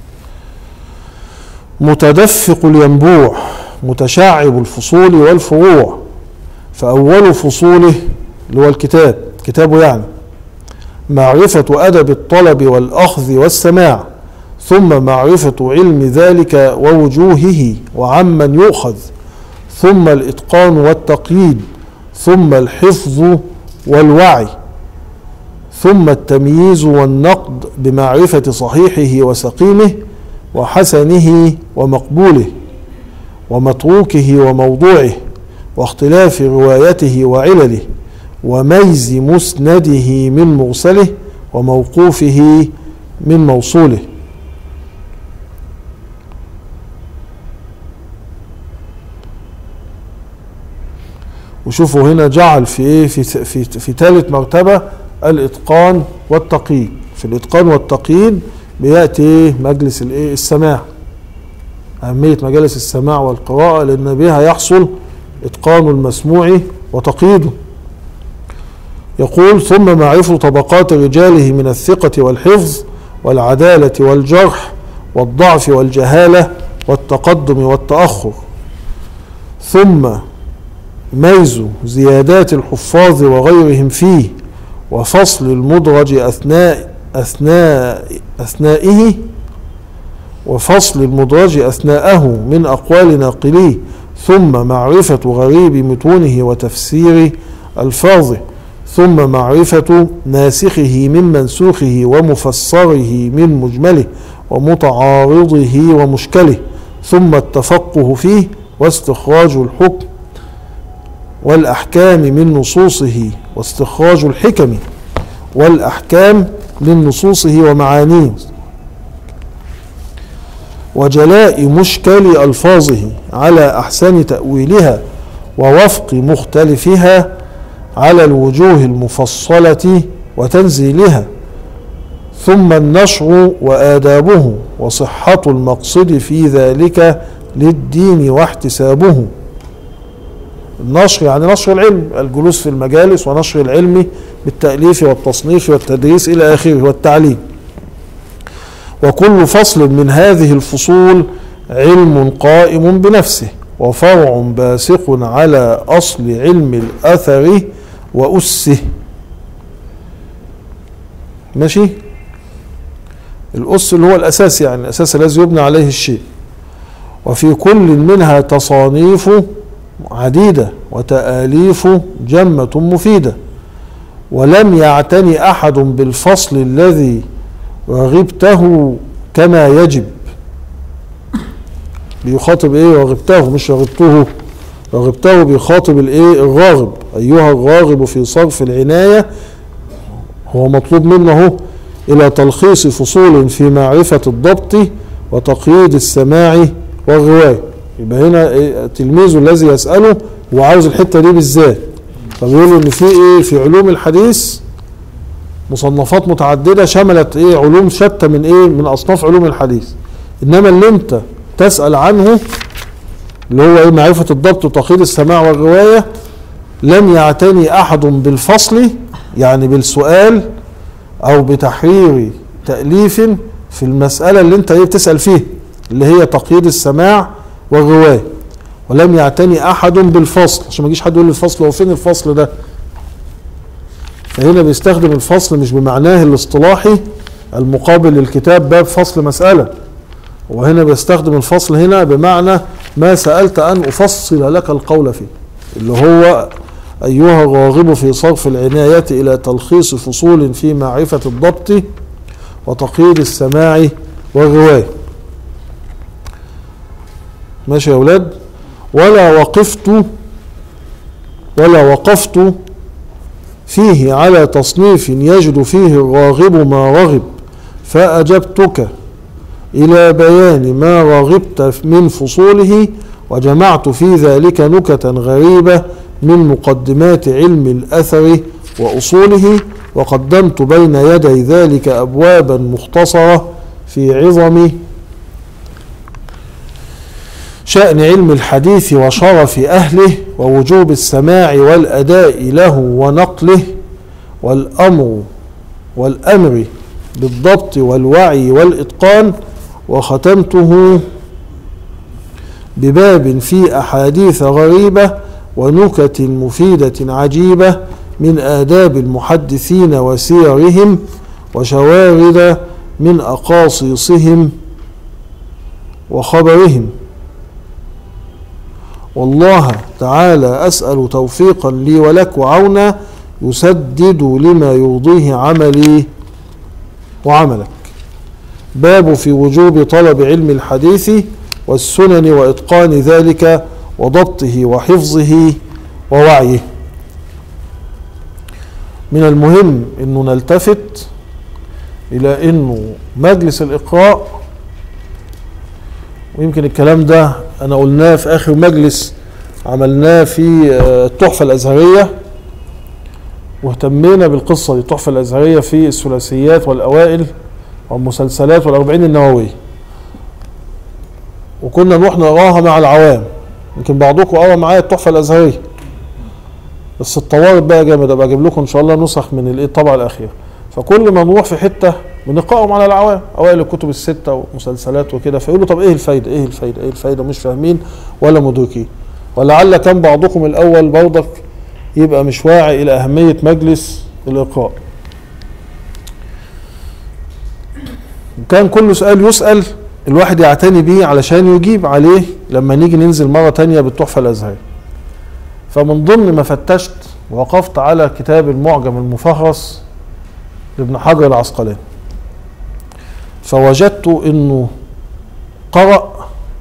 متدفق الينبوع متشعب الفصول والفروع فأول فصوله اللي هو الكتاب كتابه يعني معرفة أدب الطلب والأخذ والسماع ثم معرفة علم ذلك ووجوهه وعمن يؤخذ ثم الإتقان والتقييد ثم الحفظ والوعي ثم التمييز والنقد بمعرفة صحيحه وسقيمه وحسنه ومقبوله ومتروكه وموضوعه واختلاف روايته وعلله وميز مسنده من مرسله وموقوفه من موصوله وشوفوا هنا جعل في ايه في في في ثالث مرتبه الاتقان والتقييد في الاتقان والتقييد بياتي ايه مجلس الايه السماع اهميه مجالس السماع والقراءه لان بها يحصل اتقان المسموع وتقييده يقول ثم معرفة طبقات رجاله من الثقة والحفظ والعدالة والجرح والضعف والجهالة والتقدم والتأخر ثم ميز زيادات الحفاظ وغيرهم فيه وفصل المدرج أثناء أثناء أثنائه وفصل المدرج أثناءه من أقوال ناقليه ثم معرفة غريب متونه وتفسير ألفاظه ثم معرفة ناسخه من منسوخه ومفسره من مجمله ومتعارضه ومشكله ثم التفقه فيه واستخراج الحكم والأحكام من نصوصه واستخراج الحكم والأحكام من نصوصه ومعانيه وجلاء مشكل ألفاظه على أحسن تأويلها ووفق مختلفها على الوجوه المفصلة وتنزيلها ثم النشر وآدابه وصحة المقصد في ذلك للدين واحتسابه النشر يعني نشر العلم الجلوس في المجالس ونشر العلم بالتأليف والتصنيف والتدريس إلى آخره والتعليم وكل فصل من هذه الفصول علم قائم بنفسه وفرع باسق على أصل علم الأثر وأسه ماشي الأس اللي هو الأساس يعني الأساس الذي يبنى عليه الشيء وفي كل منها تصانيف عديدة وتآليف جمة مفيدة ولم يعتني أحد بالفصل الذي رغبته كما يجب بيخاطب ايه رغبته مش رغبته رغبته بيخاطب الايه الراغب ايها الراغب في صرف العنايه هو مطلوب منه الى تلخيص فصول في معرفه الضبط وتقييد السماع والروايه يبقى هنا إيه تلميذه الذي يساله هو عاوز الحته دي بالذات فبيقول ان في ايه في علوم الحديث مصنفات متعدده شملت ايه علوم شتى من ايه من اصناف علوم الحديث انما اللي انت تسال عنه اللي هو ايه معرفه الضبط وتقييد السماع والروايه لم يعتني احد بالفصل يعني بالسؤال او بتحرير تاليف في المساله اللي انت ايه بتسال فيها اللي هي تقييد السماع والروايه ولم يعتني احد بالفصل عشان ما يجيش حد يقول لي الفصل هو فين الفصل ده فهنا بيستخدم الفصل مش بمعناه الاصطلاحي المقابل للكتاب باب فصل مسألة وهنا بيستخدم الفصل هنا بمعنى ما سألت أن أفصل لك القول فيه اللي هو أيها الراغب في صرف العناية إلى تلخيص فصول في معرفة الضبط وتقييد السماع والرواية ماشي يا أولاد ولا وقفت ولا وقفت فيه على تصنيف يجد فيه الراغب ما رغب فأجبتك إلى بيان ما رغبت من فصوله وجمعت في ذلك نكتا غريبة من مقدمات علم الأثر وأصوله وقدمت بين يدي ذلك أبوابا مختصرة في عظم شأن علم الحديث وشرف أهله ووجوب السماع والأداء له ونقله والأمر والأمر بالضبط والوعي والإتقان وختمته بباب في أحاديث غريبة ونكت مفيدة عجيبة من آداب المحدثين وسيرهم وشوارد من أقاصيصهم وخبرهم والله تعالى أسأل توفيقا لي ولك وعونا يسدد لما يرضيه عملي وعملك باب في وجوب طلب علم الحديث والسنن وإتقان ذلك وضبطه وحفظه ووعيه من المهم أنه نلتفت إلى أنه مجلس الإقراء ويمكن الكلام ده أنا قلناه في آخر مجلس عملناه في آه، التحفة الأزهرية واهتمينا بالقصة دي التحفة الأزهرية في الثلاثيات والأوائل والمسلسلات والأربعين النووية وكنا نروح نقراها مع العوام يمكن بعضكم قرا معايا التحفة الأزهرية بس اتطورت بقى جامد ابقى اجيب لكم ان شاء الله نسخ من الايه الطبعه الاخيره فكل ما نروح في حته بنقراهم على العوام اوائل الكتب السته ومسلسلات وكده فيقولوا طب ايه الفايده ايه الفايده ايه الفايده مش فاهمين ولا مدركين ولعل كان بعضكم الاول برضك يبقى مش واعي الى اهميه مجلس الاقراء كان كل سؤال يسال الواحد يعتني بيه علشان يجيب عليه لما نيجي ننزل مره تانية بالتحفه الازهريه فمن ضمن ما فتشت وقفت على كتاب المعجم المفهرس لابن حجر العسقلاني فوجدت انه قرأ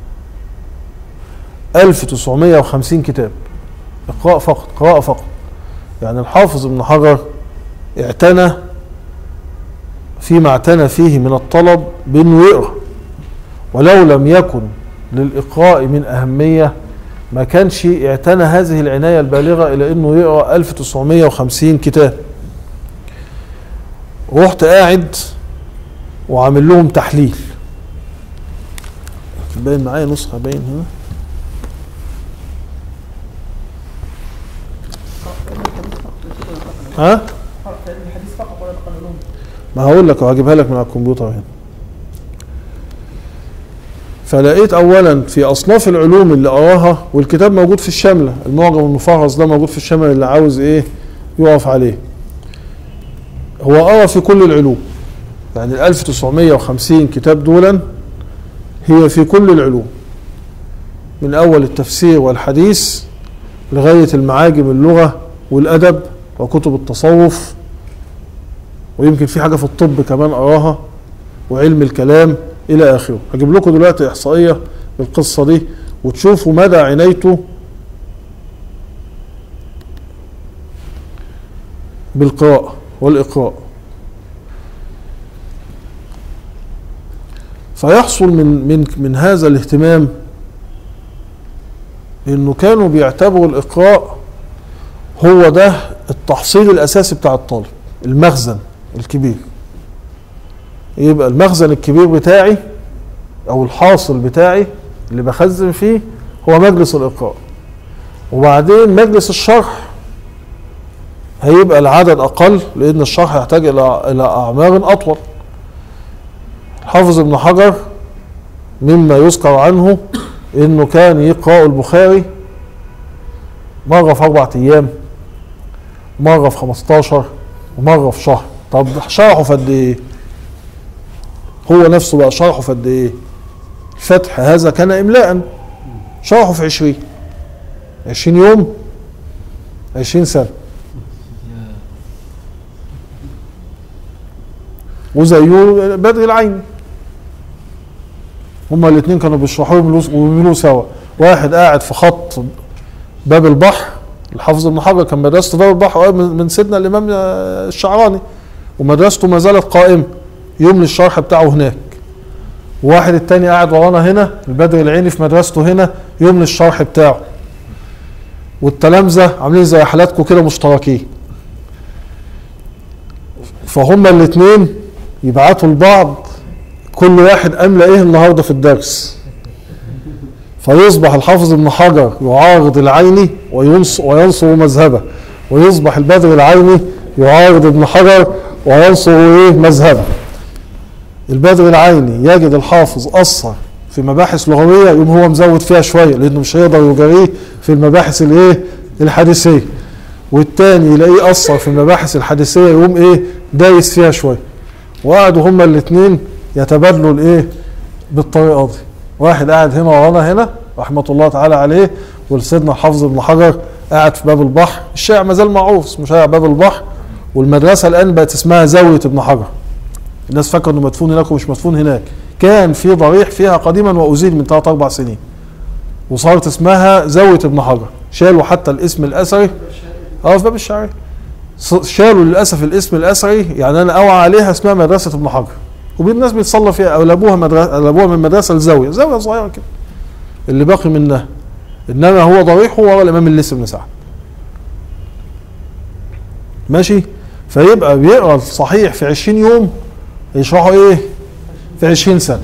1950 كتاب اقراء فقط قراءة فقط يعني الحافظ ابن حجر اعتنى فيما اعتنى فيه من الطلب بانه يقرا ولو لم يكن للاقراء من اهميه ما كانش اعتنى هذه العنايه البالغه الى انه يقرا 1950 كتاب رحت قاعد وعامل لهم تحليل باين معايا نسخه باين هنا ها قرأ في علم الحديث فقط ولا نقل علوم ما هقول لك وهجيبها لك من على الكمبيوتر هنا فلقيت اولا في اصناف العلوم اللي اراها والكتاب موجود في الشامله المعجم المفهرس ده موجود في الشامله اللي عاوز ايه يقف عليه هو ارى في كل العلوم يعني ال 1950 كتاب دولا هي في كل العلوم من اول التفسير والحديث لغايه المعاجم اللغه والادب وكتب التصوف ويمكن في حاجه في الطب كمان اراها وعلم الكلام الى اخره هجيب لكم دلوقتي احصائيه بالقصه دي وتشوفوا مدى عنايته بالقراءه والاقراء فيحصل من من من هذا الاهتمام انه كانوا بيعتبروا الاقراء هو ده التحصيل الاساسي بتاع الطالب المخزن الكبير يبقى المخزن الكبير بتاعي او الحاصل بتاعي اللي بخزن فيه هو مجلس الاقراء وبعدين مجلس الشرح هيبقى العدد اقل لان الشرح يحتاج الى الى اعمار اطول حافظ ابن حجر مما يذكر عنه انه كان يقرا البخاري مره في اربع ايام مره في 15 ومره في شهر طب شرحه في قد ايه هو نفسه بقى شرحه في قد ايه الفتح هذا كان املاء شرحه في 20 20 يوم 20 سنه وزيه بدر العيني هما الاثنين كانوا بيشرحوا ويعملوا سوا واحد قاعد في خط باب البحر الحافظ ابن حجر كان مدرسته باب البحر قريب من من سيدنا الامام الشعراني ومدرسته ما زالت قائمه يوم للشرح بتاعه هناك واحد التاني قاعد ورانا هنا البدر العيني في مدرسته هنا يوم للشرح بتاعه والتلامذه عاملين زي حالاتكم كده مشتركين فهما الاثنين يبعتوا لبعض كل واحد املى ايه النهارده في الدرس فيصبح الحافظ ابن حجر يعارض العيني وينص وينصر مذهبه ويصبح البدر العيني يعارض ابن حجر وينصر ايه مذهبه البدر العيني يجد الحافظ اثر في مباحث لغويه يقوم هو مزود فيها شويه لانه مش هيقدر يجاريه في المباحث الايه الحديثيه والتاني يلاقيه اثر في المباحث الحديثيه يقوم ايه دايس فيها شويه وقعدوا هما الاثنين يتبادلوا الايه بالطريقه دي واحد قاعد هنا ورانا هنا رحمه الله تعالى عليه ولسيدنا الحافظ ابن حجر قاعد في باب البحر الشارع ما زال معروف اسمه شارع باب البحر والمدرسه الان بقت اسمها زاويه ابن حجر الناس فاكره انه مدفون هناك ومش مدفون هناك كان في ضريح فيها قديما وازيل من ثلاث اربع سنين وصارت اسمها زاويه ابن حجر شالوا حتى الاسم الاثري اه في باب الشعريه ص- شالوا للاسف الاسم الاثري يعني انا اوعى عليها اسمها مدرسه ابن حجر والناس بيتصلى فيها او قلبوها مدرسه قلبوها من مدرسه لزاويه زاويه صغيره كده اللي باقي منها انما هو ضريحه ورا الامام الليث بن سعد ماشي فيبقى بيقرا الصحيح في 20 يوم يشرحه ايه في 20 سنه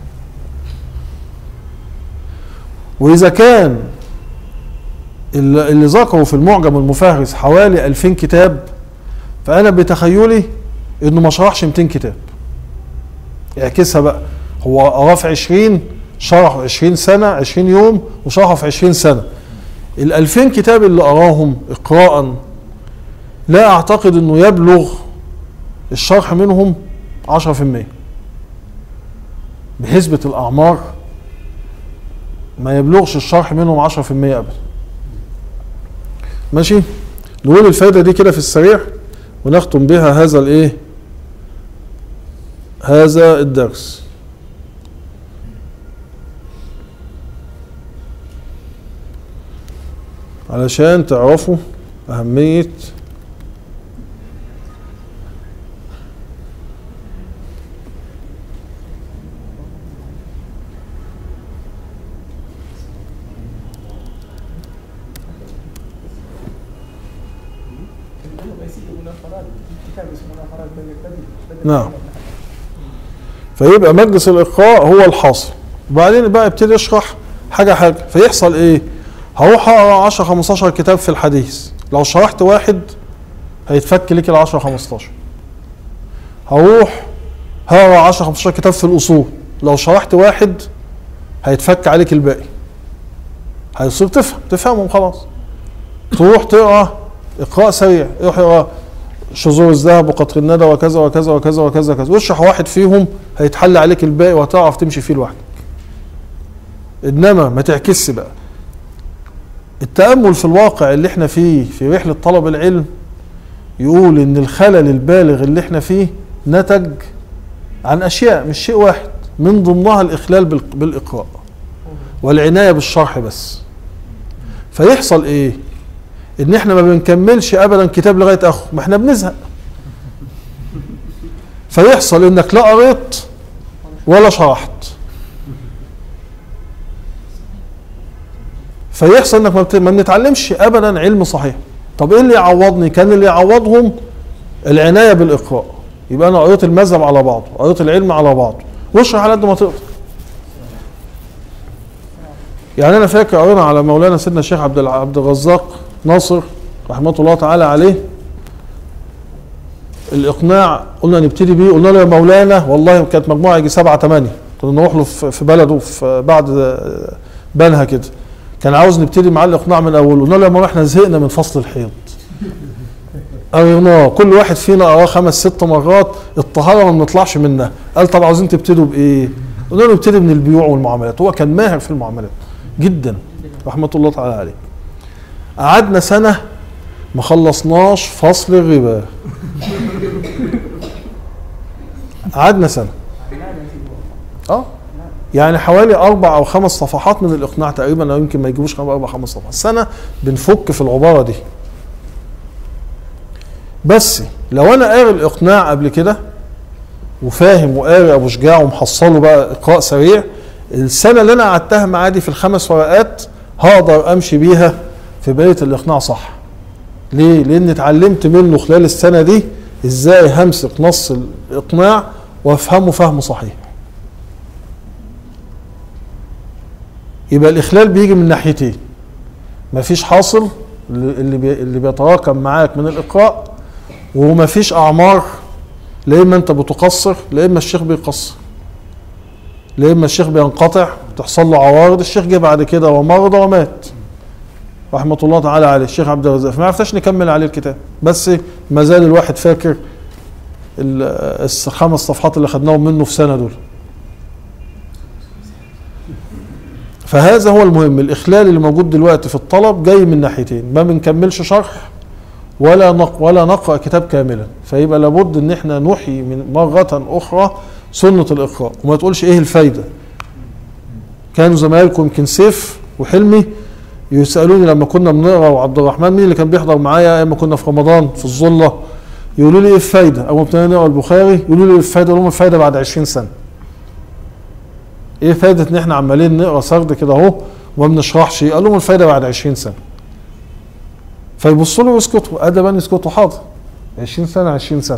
واذا كان اللي اللي ذكروا في المعجم المفهرس حوالي 2000 كتاب فانا بتخيلي انه ما شرحش 200 كتاب اعكسها بقى هو قراه في 20 شرحه 20 سنه 20 يوم وشرحه في 20 سنه ال 2000 كتاب اللي قراهم اقراء لا اعتقد انه يبلغ الشرح منهم 10% بحسبة الأعمار ما يبلغش الشرح منهم 10% أبدا ماشي نقول الفايدة دي كده في السريع ونختم بها هذا الايه هذا الدرس علشان تعرفوا أهمية كتاب اسمه نفرات بين البدل نعم. فيبقى مجلس الإقراء هو الحاصل وبعدين بقى يبتدي يشرح حاجة حاجة فيحصل إيه؟ هروح أقرأ 10 15 كتاب في الحديث لو شرحت واحد هيتفك ليك ال 10 15 هروح هقرا 10 15 كتاب في الأصول لو شرحت واحد هيتفك عليك الباقي هيصير تفهم تفهمهم خلاص تروح تقرا اقراء سريع روح اقرا شذور الذهب وقطر الندى وكذا وكذا وكذا وكذا وكذا واشرح واحد فيهم هيتحل عليك الباقي وهتعرف تمشي فيه لوحدك انما ما تعكسش بقى التامل في الواقع اللي احنا فيه في رحله طلب العلم يقول ان الخلل البالغ اللي احنا فيه نتج عن اشياء مش شيء واحد من ضمنها الاخلال بال- بالاقراء والعنايه بالشرح بس فيحصل ايه ان احنا ما بنكملش ابدا كتاب لغايه اخره ما احنا بنزهق فيحصل انك لا قريت ولا شرحت فيحصل انك ما, بت... ما بنتعلمش ابدا علم صحيح طب ايه اللي يعوضني كان اللي يعوضهم العنايه بالاقراء يبقى انا قريت المذهب على بعضه قريت العلم على بعضه واشرح على قد ما تقدر يعني انا فاكر قرينا على مولانا سيدنا الشيخ عبد الع- عبد الرزاق ناصر رحمه الله تعالى عليه الاقناع قلنا نبتدي بيه قلنا له يا مولانا والله كانت مجموعه يجي سبعه ثمانيه كنا نروح له في في بلده في بعد بنها كده كان عاوز نبتدي معاه الاقناع من اوله قلنا له يا مولانا احنا زهقنا من فصل الحيض قريناه كل واحد فينا قراه خمس ست مرات الطهاره ما بنطلعش منها قال طب عاوزين تبتدوا بايه؟ قلنا له نبتدي من البيوع والمعاملات هو كان ماهر في المعاملات جدا رحمه الله تعالى عليه قعدنا سنه ما خلصناش فصل الربا قعدنا سنه اه يعني حوالي اربع او خمس صفحات من الاقناع تقريبا او يمكن ما يجيبوش خم- اربع خمس صفحات سنه بنفك في العباره دي بس لو انا قاري الاقناع قبل كده وفاهم وقاري ابو شجاع ومحصله بقى اقراء سريع السنه اللي انا قعدتها معاه دي في الخمس ورقات هقدر امشي بيها في بقيه الاقناع صح ليه لان اتعلمت منه خلال السنه دي ازاي همسك نص الاقناع وافهمه فهم صحيح يبقى الاخلال بيجي من ناحيتين مفيش حاصل اللي بي اللي بيتراكم معاك من الاقراء ومفيش اعمار لا اما انت بتقصر لا اما الشيخ بيقصر لا اما الشيخ بينقطع تحصل له عوارض الشيخ جه بعد كده ومرض ومات رحمه الله تعالى عليه الشيخ عبد الرزاق فما عرفناش نكمل عليه الكتاب بس ما زال الواحد فاكر ال- الخمس صفحات اللي خدناهم منه في سنه دول فهذا هو المهم الإخلال اللي موجود دلوقتي في الطلب جاي من ناحيتين ما بنكملش شرح ولا نق ولا نقرأ كتاب كاملا فيبقى لابد ان احنا نحيي من مرة أخرى سنة الإقراء وما تقولش ايه الفايدة كانوا زمايلكم يمكن سيف وحلمي يسألوني لما كنا بنقرا وعبد الرحمن مين اللي كان بيحضر معايا ايام ما كنا في رمضان في الظلة يقولوا لي ايه الفايدة اول ما ابتدينا نقرا البخاري يقولوا لي ايه الفايدة اقول لهم الفايدة بعد 20 سنة ايه فايدة ان احنا عمالين نقرا سرد كده اهو وما بنشرحش قال لهم الفايدة بعد 20 سنة فيبصوا له ويسكتوا ادبا يسكتوا حاضر 20 سنة 20 سنة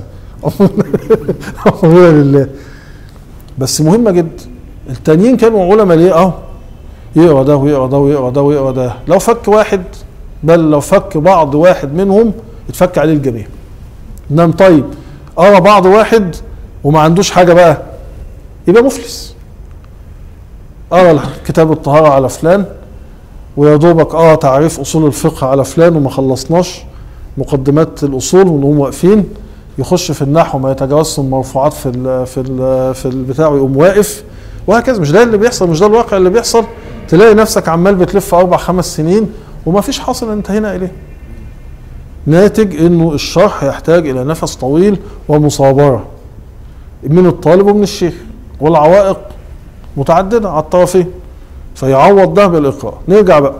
أمرنا لله بس مهمة جدا التانيين كانوا علماء ليه اهو يقرا ده ويقرا ده ويقرا ده ويقرا ده لو فك واحد بل لو فك بعض واحد منهم اتفك عليه الجميع نعم طيب قرا بعض واحد وما عندوش حاجه بقى يبقى مفلس قرا كتاب الطهاره على فلان ويا دوبك قرا تعريف اصول الفقه على فلان وما خلصناش مقدمات الاصول ونقوم واقفين يخش في النحو ما يتجاوزش المرفوعات في ال في ال في البتاع ويقوم واقف وهكذا مش ده اللي بيحصل مش ده الواقع اللي بيحصل تلاقي نفسك عمال بتلف اربع خمس سنين وما فيش حاصل انتهينا اليه ناتج انه الشرح يحتاج الى نفس طويل ومصابره من الطالب ومن الشيخ والعوائق متعدده على الطرفين فيعوض ده بالاقراء نرجع بقى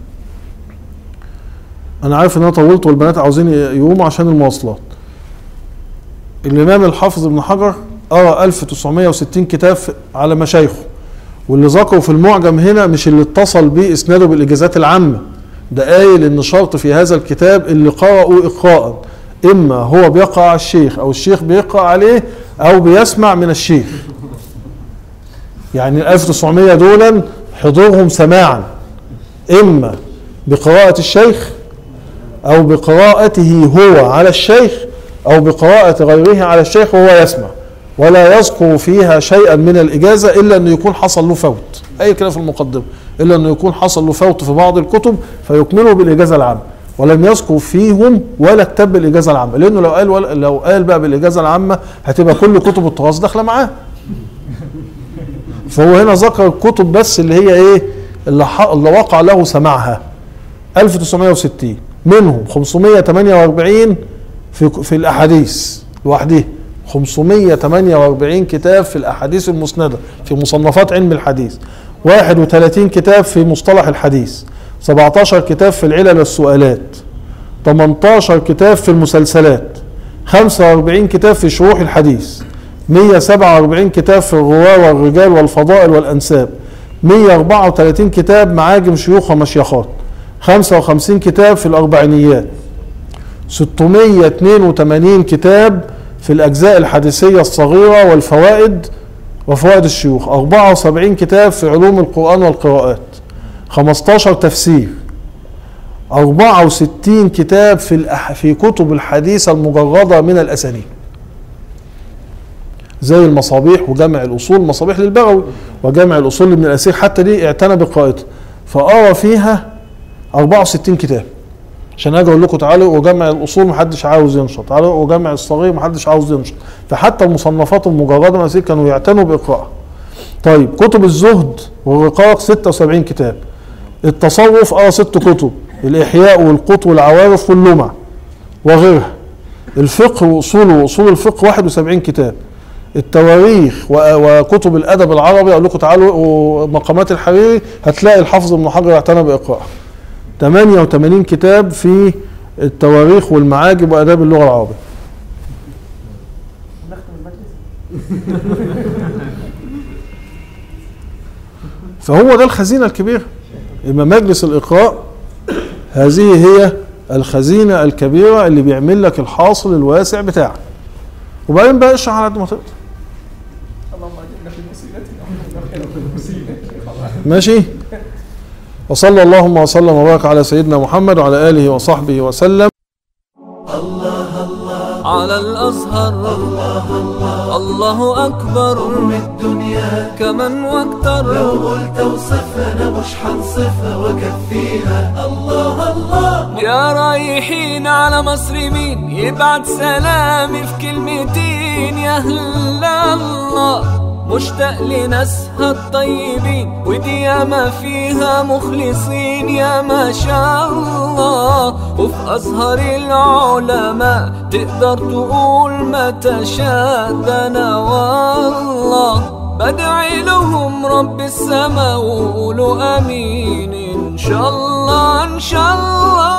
انا عارف ان انا طولت والبنات عاوزين يقوموا عشان المواصلات الامام الحافظ ابن حجر قرا 1960 كتاب على مشايخه واللي ذكره في المعجم هنا مش اللي اتصل بيه اسناده بالاجازات العامه ده قايل ان شرط في هذا الكتاب اللي قرأوا اقراء اما هو بيقرا على الشيخ او الشيخ بيقرا عليه او بيسمع من الشيخ يعني ال 1900 دولا حضورهم سماعا اما بقراءة الشيخ او بقراءته هو على الشيخ او بقراءة غيره على الشيخ وهو يسمع ولا يذكر فيها شيئا من الاجازه الا انه يكون حصل له فوت اي كلام في المقدمه الا انه يكون حصل له فوت في بعض الكتب فيكمله بالاجازه العامه ولم يذكر فيهم ولا كتاب بالاجازه العامه لانه لو قال ولا لو قال بقى بالاجازه العامه هتبقى كل كتب التراث داخله معاه فهو هنا ذكر الكتب بس اللي هي ايه اللي, ح... اللي وقع له سماعها 1960 منهم 548 في في الاحاديث لوحدها 548 كتاب في الاحاديث المسنده في مصنفات علم الحديث 31 كتاب في مصطلح الحديث 17 كتاب في العلل والسؤالات 18 كتاب في المسلسلات 45 كتاب في شروح الحديث 147 كتاب في الرواة والرجال والفضائل والأنساب 134 كتاب معاجم شيوخ ومشيخات 55 كتاب في الأربعينيات 682 كتاب في الأجزاء الحديثية الصغيرة والفوائد وفوائد الشيوخ 74 كتاب في علوم القرآن والقراءات 15 تفسير 64 كتاب في الأح... في كتب الحديث المجردة من الأسانيد زي المصابيح وجمع الأصول مصابيح للبغوي وجمع الأصول لابن الأسير حتى دي اعتنى بقراءتها فقرا فيها 64 كتاب عشان اجي اقول لكم تعالوا وجمع الاصول محدش عاوز ينشط تعالوا وجمع الصغير محدش عاوز ينشط فحتى المصنفات المجرده من الأسير كانوا يعتنوا باقراءها طيب كتب الزهد والرقاق 76 كتاب التصوف اه ست كتب الاحياء والقوت والعوارف واللمع وغيرها الفقه واصوله واصول الفقه 71 كتاب التواريخ و- وكتب الادب العربي اقول لكم تعالوا ومقامات الحريري هتلاقي الحافظ ابن حجر اعتنى باقراءها 88 كتاب في التواريخ والمعاجم واداب اللغه العربيه نختم المجلس فهو ده الخزينه الكبيره اما مجلس الاقراء هذه هي الخزينه الكبيره اللي بيعمل لك الحاصل الواسع بتاعك وبعدين بقى اشرح على قد ما تقدر اللهم اجرنا في مصيبتنا ومن خير في مصيبتنا ماشي وصلى اللهم وسلم وبارك على سيدنا محمد وعلى اله وصحبه وسلم على الأزهر الله أكبر الدنيا كمن واكتر لو قلت اوصفها انا مش هنصفها واكفيها الله الله يا رايحين على مصر مين يبعت سلامي في كلمتين يا هلا الله مشتاق لناسها الطيبين ودي ياما فيها مخلصين يا ما شاء الله وفي أزهر العلماء تقدر تقول ما تشاء ده أنا والله بدعي لهم رب السما وقولوا امين ان شاء الله ان شاء الله